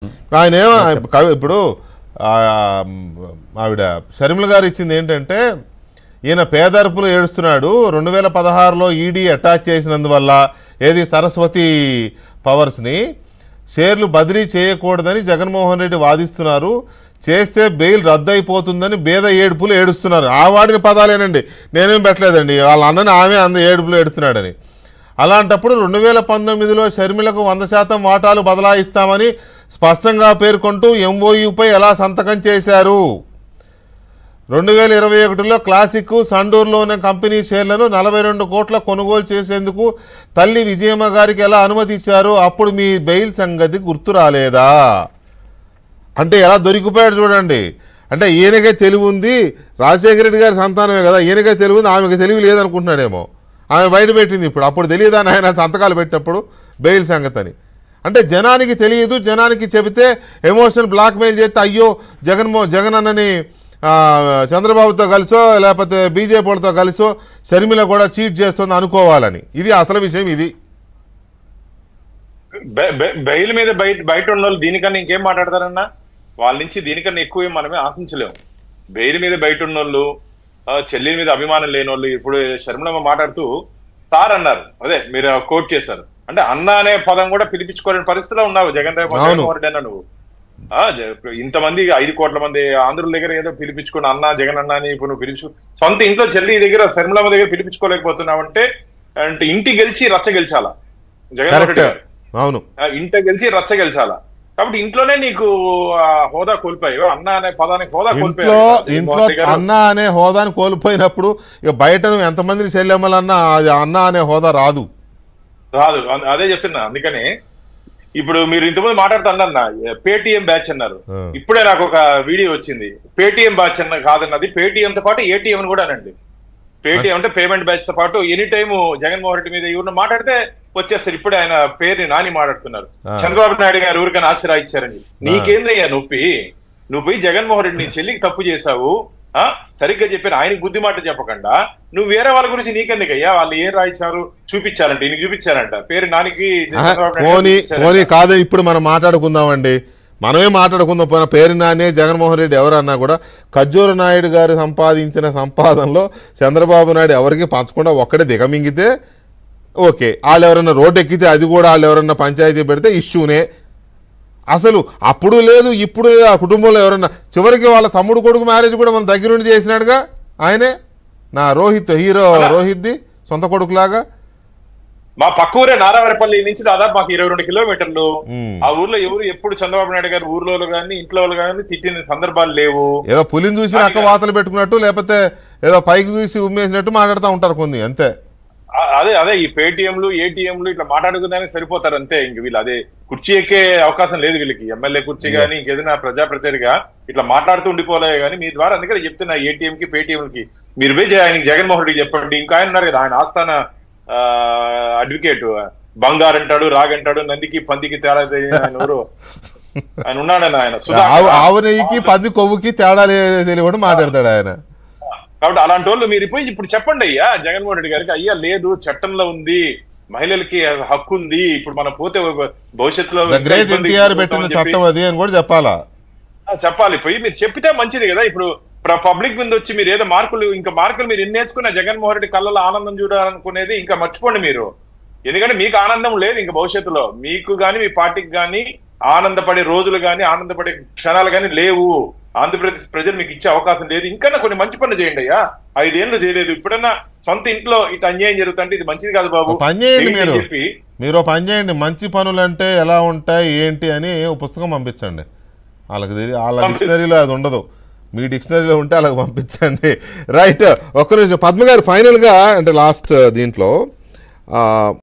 ఆయన ఏమో కవి- ఇప్పుడు ఆ, ఆవిడ షర్మిల గారు ఇచ్చింది ఏంటంటే ఈయన పేదర్పులు ఏడుస్తున్నాడు రెండు వేల పదహారులో ఈడీ అటాచ్ చేసినందువల్ల ఏది సరస్వతి పవర్స్ని షేర్లు బదిలీ చేయకూడదని జగన్మోహన్ రెడ్డి వాదిస్తున్నారు చేస్తే బెయిల్ రద్దు అయిపోతుందని బేద ఏడుపులు ఏడుస్తున్నారు ఆ వాడిన పదాలేనండి నేనేం పెట్టలేదండి వాళ్ళ అన్నని ఆమె అంద ఏడుపులు ఏడుస్తున్నాడని అలాంటప్పుడు రెండు వేల పంతొమ్మిదిలో షర్మిలకు వంద శాతం వాటాలు బదలాయిస్తామని స్పష్టంగా పేర్కొంటూ ఎంఓయూపై ఎలా సంతకం చేశారు రెండు వేల ఇరవై ఒకటిలో క్లాసిక్ సండూర్లో ఉన్న కంపెనీ షేర్లను నలభై రెండు కోట్ల కొనుగోలు చేసేందుకు తల్లి విజయమ్మ గారికి ఎలా అనుమతి ఇచ్చారు అప్పుడు మీ బెయిల్ సంగతి గుర్తు రాలేదా అంటే ఎలా దొరికిపోయాడు చూడండి అంటే ఈయనకే తెలివి ఉంది రాజశేఖర రెడ్డి గారి సంతానమే కదా ఈయనకే తెలివి ఉంది ఆమెకి తెలివి లేదనుకుంటున్నాడేమో ఆమె బయట పెట్టింది ఇప్పుడు అప్పుడు తెలియదా ఆయన సంతకాలు పెట్టినప్పుడు బెయిల్ సంగతి అని అంటే జనానికి తెలియదు జనానికి చెబితే ఎమోషనల్ బ్లాక్మెయిల్ చేస్తే అయ్యో జగన్మో జగన్ అన్నని ఆ, చంద్రబాబుతో కలిసో లేకపోతే బీజేపీ వాళ్ళతో కలిసో షర్మిల కూడా చీట్ చేస్తుంది అనుకోవాలని ఇది అసలు విషయం ఇది బె- బె- బెయిల్ మీద బయట బయట ఉన్న వాళ్ళు దీనికన్నా ఇంకేం మాట్లాడతారన్నా వాళ్ళ నుంచి దీనికన్నా ఎక్కువ ఏం మనమే ఆశించలేము బెయిల్ మీద బయట ఉన్న వాళ్ళు ఆ, చెల్లి మీద అభిమానం లేని వాళ్ళు ఇప్పుడు శర్మలమ్మ మాట్లాడుతూ సార్ అన్నారు అదే మీరు కోట్ చేశారు అంటే అన్న అనే పదం కూడా పిలిపించుకోలేని పరిస్థితిలో ఉన్నావు జగన్ రేపు అవును. జగన్మోహన్ రెడ్డి అన్న నువ్వు ఆ, జ- ఇప్పుడు ఇంతమంది ఐదు కోట్ల మంది ఆంధ్రుల దగ్గర ఏదో పిలిపించుకుని అన్న జగన్ అన్న అని ఇప్పుడు నువ్వు పిలిపించు సొంత ఇంట్లో చెల్లి దగ్గర శర్మలమ్మ దగ్గర పిలిపించుకోలేకపోతున్నావు అంటే అంటే ఇంటి గెలిచి రచ్చ గెలిచాలా జగన్మోహన్ రెడ్డి కరెక్ట్ గారు అవును ఆ, ఇంట గెలిచి రచ్చ గెలిచాలా కాబట్టి ఇంట్లోనే నీకు ఆ హోదా కోల్పోయావు అన్న అనే పదానికి హోదా ఇంట్లో కోల్పోయావు ఇంట్లో అన్న అనే హోదాను కోల్పోయినప్పుడు ఇక బయట నువ్వు ఎంతమందిని చెల్లెమ్మలన్నా అది అన్న అనే హోదా రాదు రాదు అ- అదే చెప్తున్నా అందుకని ఇప్పుడు మీరు ఇంతకుముందు మాట్లాడుతున్నా పేటిఎం బ్యాచ్ అన్నారు ఆ. ఇప్పుడే నాకు ఒక వీడియో వచ్చింది పేటిఎం బ్యాచ్ అన్న కాదన్నది పేటిఎం తో పాటు ఏటీఎం కూడా అనండి పేటిఎం అంటే పేమెంట్ బ్యాచ్ తో పాటు ఎనీ టైమ్ జగన్మోహన్ రెడ్డి మీద ఎవరిని మాట్లాడితే వచ్చేస్తారు ఇప్పుడే ఆయన పేరుని నాని మాట్లాడుతున్నారు ఆ. చంద్రబాబు నాయుడు గారు ఊరికైనా ఆశీర్వాదించారని నీకేందయ్యా నొప్పి నువ్వు పోయి జగన్మోహన్ రెడ్డి నీ చెల్లికి తప్పు చేశావు ఆ సరిగ్గా చెప్పారు ఆయనకి బుద్ధి మాట చెప్పకుండా నువ్వు వేరే వాళ్ళ గురించి నీకెందుకయ్యా వాళ్ళు ఏం రాయించారు చూపించారంట ఈయన చూపించారంట పేరు నానికి ఆహా, చంద్రబాబు నాయుడు పోనీ చూపించారంట. పోనీ కాదు ఇప్పుడు మనం మాట్లాడుకుందామండి మనమే మాట్లాడుకుందాం పోయిన పేరు నానే జగన్మోహన్ రెడ్డి ఎవరన్నా కూడా ఖజ్జూర నాయుడు గారు సంపాదించిన సంపాదనలో చంద్రబాబు నాయుడు ఎవరికి పంచకుండా ఒక్కడే దిగమింగితే ఓకే వాళ్ళు ఎవరన్నా రోడ్డు ఎక్కితే అది కూడా వాళ్ళు ఎవరన్నా పంచాయతీ పెడితే ఇష్యూనే అసలు అప్పుడు లేదు ఇప్పుడు లేదు ఆ కుటుంబంలో ఎవరన్నా చివరికి వాళ్ళ తమ్ముడు కొడుకు మ్యారేజ్ కూడా మన దగ్గర నుండి చేసినాడుగా ఆయనే నా రోహిత్ హీరో రోహిత్ది సొంత కొడుకులాగా మా పక్క ఊరే నారాయణపల్లి నుంచి దాదాపు మాకు ఇరవై రెండు కిలోమీటర్లు ఉమ్. ఆ ఊర్లో ఎవరు ఎప్పుడు చంద్రబాబు నాయుడు గారు ఊర్లో కానీ ఇంట్లో వాళ్ళు కానీ తిట్టిన సందర్భాలు లేవు ఏదో పులిని చూసి నక్క వాతలు పెట్టుకున్నట్టు లేకపోతే ఏదో పైకి చూసి ఉమ్మేసినట్టు మాట్లాడుతూ ఉంటారు కొన్ని అంతే ఆ- అదే అదే ఈ పేటిఎంలు ఏటీఎంలు ఇట్లా మాట్లాడుకుందానికి సరిపోతారు అంతే ఇంక వీళ్ళు అదే కుర్చీ ఎక్కే అవకాశం లేదు వీళ్ళకి ఎమ్మెల్యే కుర్చీ కానీ ఇంకేదైనా ప్రజాప్రతినిధిగా ఇట్లా మాట్లాడుతూ ఉండిపోలే కానీ మీ ద్వారా అందుకని చెప్తున్నా ఏటీఎం కి పేటిఎం కి మీరు పోయి జే- ఆయనకి జగన్మోహన్ రెడ్డి చెప్పండి ఇంకా ఆయన ఉన్నారు కదా ఆయన ఆస్థాన అడ్వకేట్ బంగారు అంటాడు రాగంటాడు నందికి పందికి తేడా తెలియని ఆయన ఎవరు ఆయన ఉన్నాడని ఆయన సుధాకర్. ఆవు ఆవు నెయ్యికి పంది కొవ్వుకి తేడా లే- తెలియకుండా మాట్లాడతాడు ఆయన కాబట్టి అలాంటి వాళ్ళు మీరు పోయి ఇప్పుడు చెప్పండి అయ్యా జగన్మోహన్ రెడ్డి గారికి అయ్యా లేదు చట్టంలో ఉంది మహిళలకి హక్కు ఉంది ఇప్పుడు మనం పోతే భవిష్యత్తులో ద గ్రేట్ ఇబ్బంది ఎన్టీఆర్ పడతామని పెట్టిన చెప్పి- చట్టం అది అని కూడా చెప్పాలా ఆ, చెప్పాలి పోయి మీరు చెప్పితే మంచిది కదా ఇప్పుడు పబ్లిక్ మీద వచ్చి మీరు ఏదో మార్కులు ఇంకా మార్కులు మీరు ఎన్ని నేర్చుకున్న జగన్మోహన్ రెడ్డి కళ్ళలో ఆనందం చూడాలనుకునేది ఇంకా మర్చిపోండి మీరు ఎందుకంటే మీకు ఆనందం లేదు ఇంకా భవిష్యత్తులో మీకు గాని మీ పార్టీకి గాని ఆనందపడే రోజులు గాని ఆనందపడే క్షణాలు గాని లేవు ఆంధ్రప్రదేశ్ ప్రజలు మీకు ఇచ్చే అవకాశం లేదు ఇంకా కొన్ని మంచి పనులు చేయండి అయ్యా ఐదేళ్లు చేయలేదు ఇప్పుడన్నా సొంత ఇంట్లో ఇటు అన్యాయం జరుగుతుంటే ఇది మంచిది కాదు బాబు ఒక పని చేయండి చేయండి అని మీరు. చెప్పి మీరు ఓ పని చేయండి మంచి పనులు అంటే ఎలా ఉంటాయి ఏంటి అని ఓ పుస్తకం పంపించండి వాళ్ళకి తెలియ వాళ్ళ పంపి- డిక్షనరీలో అది ఉండదు మీ డిక్షనరీలో ఉంటే అలాగ పంపించండి రైట్ ఒక్క నిమిషం పద్మ గారు ఫైనల్గా అంటే లాస్ట్ దీంట్లో ఆ,